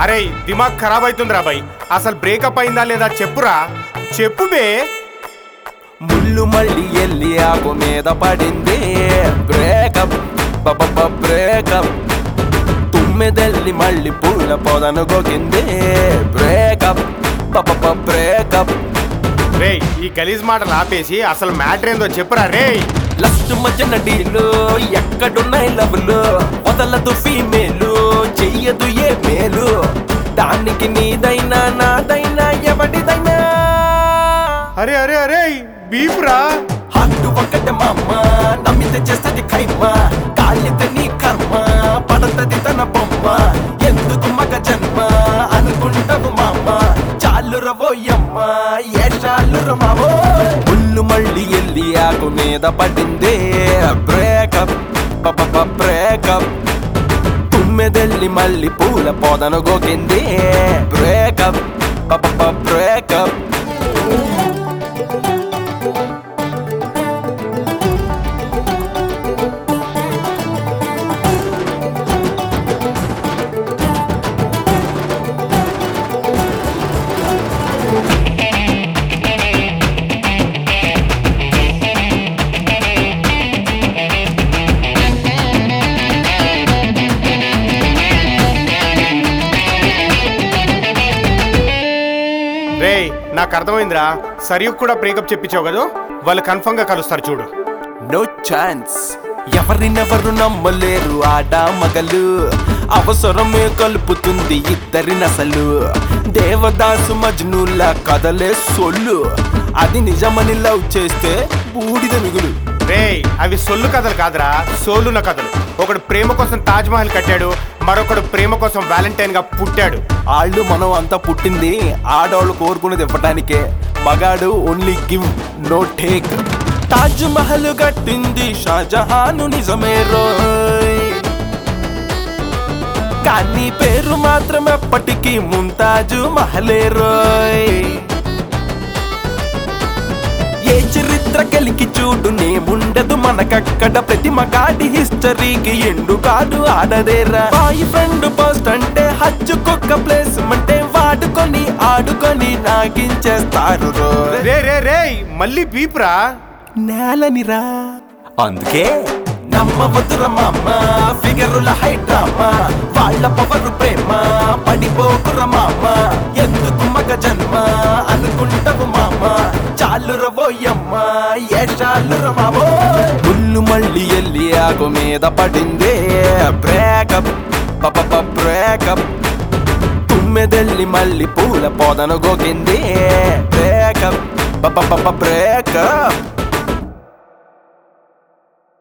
అరే దిమాగ్ ఖరాబ్ అవుతుంది రా బై అసలు బ్రేకప్ అయిందా లేదా చెప్పురా చెప్పు బే ముళ్ళు మళ్ళీ ఎల్లి ఆకు మీద పడింది బ్రేకప్ బ్రేకప్ తుమ్మెదెల్లి మళ్ళీ పూల పొదను గోకింది బ్రేకప్ బ్రేకప్ రేయ్ ఈ గలీజ్ మాటలు ఆపేసి అసలు మ్యాటర్ ఏందో చెప్పురా రేయ్ లస్ట్ మధ్యన డీలు ఎక్కడున్నాయి లవ్లు వదలదు ఫీమేలు చెయ్యదు ఏ మేలు దానికి నీదైనా నాదైనా ఎవడిదైనా అరే అరే అరే బీపురా హట్టు ఒకటి మమ్మ నమ్మితే చేస్తుంది ఖైమ కాలితే నీ కర్మ పడతది తన బొమ్మ ఎందుకు మగ జన్మ అనుకుంటావు మామ చాలు రవోయమ్మ ఏ చాలు రమావో ముళ్ళు మళ్ళీ ఎల్లి ఆకు మీద పడింది బ్రేకప్ బ్రేకప్ తుమ్మెదెల్లి మళ్ళీ పూల పొదను గోకింది బ్రేకప్ బ్రేకప్ రేయ్ నాకు అర్థమైందిరా సరియు కూడా బ్రేకప్ చెప్పించావు కదా వాళ్ళు కన్ఫర్మ్ గా కలుస్తారు చూడు నో ఛాన్స్ ఎవరినెవరు నమ్మలేరు ఆడ మగలు అవసరమే కలుపుతుంది ఇద్దరి నసలు దేవదాసు మజ్నుల కథలే సొల్లు అది నిజమని లవ్ చేస్తే బూడిద మిగులు రేయ్ అవి సొల్లు కథలు కాదురా సోలున కథలు ఒకడు ప్రేమ కోసం తాజ్ మహల్ కట్టాడు మరొకడు ప్రేమ కోసం వ్యాలంటైన్ గా పుట్టాడు ఆళ్ళు మనం అంతా పుట్టింది ఆడవాళ్ళు కోరుకునేది ఇవ్వడానికే మగాడు only give no take Taj Mahal కట్టింది షాజహాను నిజమే రోయ్ కానీ పేరు మాత్రం ఎప్పటికీ ముంతాజు మహలే రోయ్ ఏ చరిత్ర కలికి చూడు నేముండదు మనకక్కడ ప్రతి మగాడి హిస్టరీకి ఎండు కాదు ఆడదేరా బాయ్ ఫ్రెండ్ పోస్ట్ అంటే హచ్చుకొక్క ప్లేస్ అంటే వాడుకొని ఆడుకొని నాగించేస్తారు రోయ్ రే రే రేయ్ మళ్ళీ బీపురా నేలనిరా అందుకే నమ్మవద్దుర మామ ఫిగరుల హైడ్రామా వాళ్ళ పవరు ప్రేమ పడిపోకుర మామ ఎందుకు మగ జన్మ అనుకుంటావు మామ చాలు రవోయమ్మ ఏ చాలు రమావో ముళ్ళు మళ్ళీ ఎల్లి ఆకు మీద పడింది బ్రేకప్ బ్రేకప్ తుమ్మెదెల్లి మళ్ళీ పూల పొదను గోకింది బ్రేకప్ బ్రేకప్